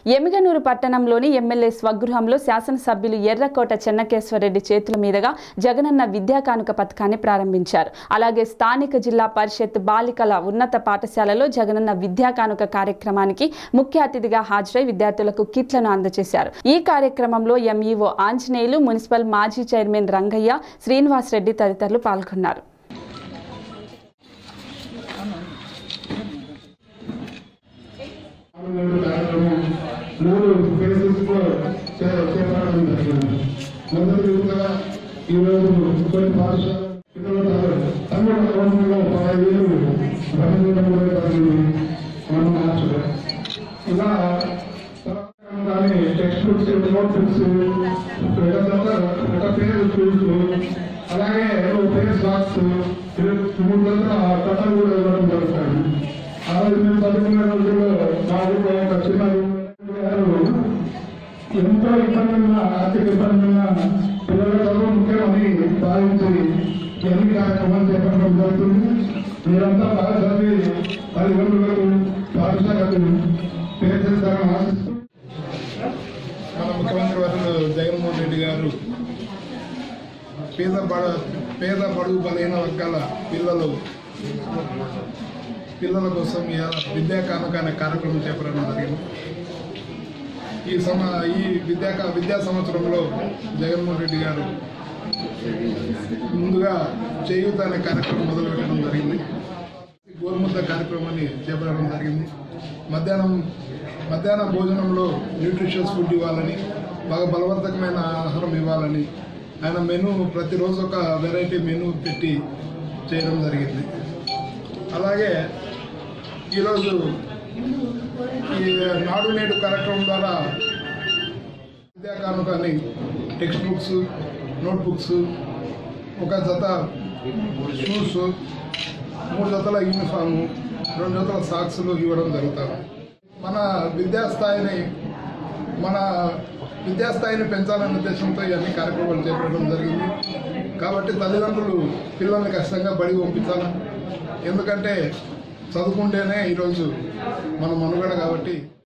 ఎమిగనూరు పట్టణంలోని ఎమ్మెల్యే స్వగృహంలో శాసనసభ్యులు ఎర్రకోట చెన్నకేశ్వరరెడ్డి చేతుల మీదుగా జగనన్న విద్యా కానుక పథకాన్ని ప్రారంభించారు అలాగే స్థానిక జిల్లా పరిషత్ బాలికల ఉన్నత పాఠశాలలో జగనన్న విద్యా కానుక కార్యక్రమానికి ముఖ్య అతిథిగా హాజరై విద్యార్థులకు కిట్లను అందజేశారు ఈ కార్యక్రమంలో ఎంఈఓ ఆంజనేయులు మున్సిపల్ మాజీ చైర్మన్ రంగయ్య శ్రీనివాస్ రెడ్డి తదితరులు పాల్గొన్నారు మూడు ఫేసెస్ లో చే- చేపట్టడం జరిగింది మొదటి విధంగా ఈరోజు కొన్ని పాఠశాల పిల్లలు తమిళ గవర్నమెంట్లో పదహైదు రవీంద్ర కూడా జరిగింది మనం మార్చడం ఇలా కానీ టెక్స్ట్ బుక్స్ నోట్ బుక్స్ ఒక పేరు షూస్ అలాగే ఒక పేరు సాక్స్ మూడు వందల కట్టలు కూడా ఇవ్వడం జరుగుతుంది ఆ రోజు మేము చదువుకున్న రోజుల్లో మా ఊళ్ళో ఒక చిన్న గారు ఎంతో ఇబ్బంది ఉన్న ఆర్థిక ఇబ్బంది ఉన్న పిల్లల చదువు ముఖ్యమని భావించి ఎన్ని కార్యక్రమాలు చేపట్టడం జరుగుతుంది మీరంతా బాగా చదివి తల్లిదండ్రులకు పాఠశాలకు పేరు చేస్తారని ఆశిస్తూ మన ముఖ్యమంత్రి వర్యులు జగన్మోహన్ రెడ్డి గారు పేద బడ పేద బడుగు బలహీన వర్గాల పిల్లలు పిల్లల కోసం ఇవాళ విద్యా కానుక అనే కార్యక్రమం చేపట్టడం జరిగింది ఈ సమ ఈ విద్యా కా- విద్యా సంవత్సరంలో జగన్మోహన్ రెడ్డి గారు ముందుగా చేయూత అనే కార్యక్రమం మొదలుపెట్టడం జరిగింది గోరుముద్ద కార్యక్రమాన్ని చేపట్టడం జరిగింది మధ్యాహ్నం మధ్యాహ్న భోజనంలో న్యూట్రిషియస్ ఫుడ్ ఇవ్వాలని బాగా బలవర్ధకమైన ఆహారం ఇవ్వాలని ఆయన మెను ప్రతిరోజు ఒక వెరైటీ మెను పెట్టి చేయడం జరిగింది అలాగే ఈరోజు ఈ నాడు నేడు కార్యక్రమం ద్వారా విద్యా కానుకని టెక్స్ట్ బుక్స్ నోట్ బుక్స్ ఒక జత షూస్ మూడు జతల యూనిఫాము రెండు జతల సాక్స్లు ఇవ్వడం జరుగుతుంది మన విద్యాస్థాయిని మన విద్యాస్థాయిని పెంచాలనే ఉద్దేశంతో ఇవన్నీ కార్యక్రమాలు చేపట్టడం జరిగింది కాబట్టి తల్లిదండ్రులు పిల్లల్ని ఖచ్చితంగా బడి పంపించాలి ఎందుకంటే చదువుకుంటేనే ఈరోజు మన మనుగడ కాబట్టి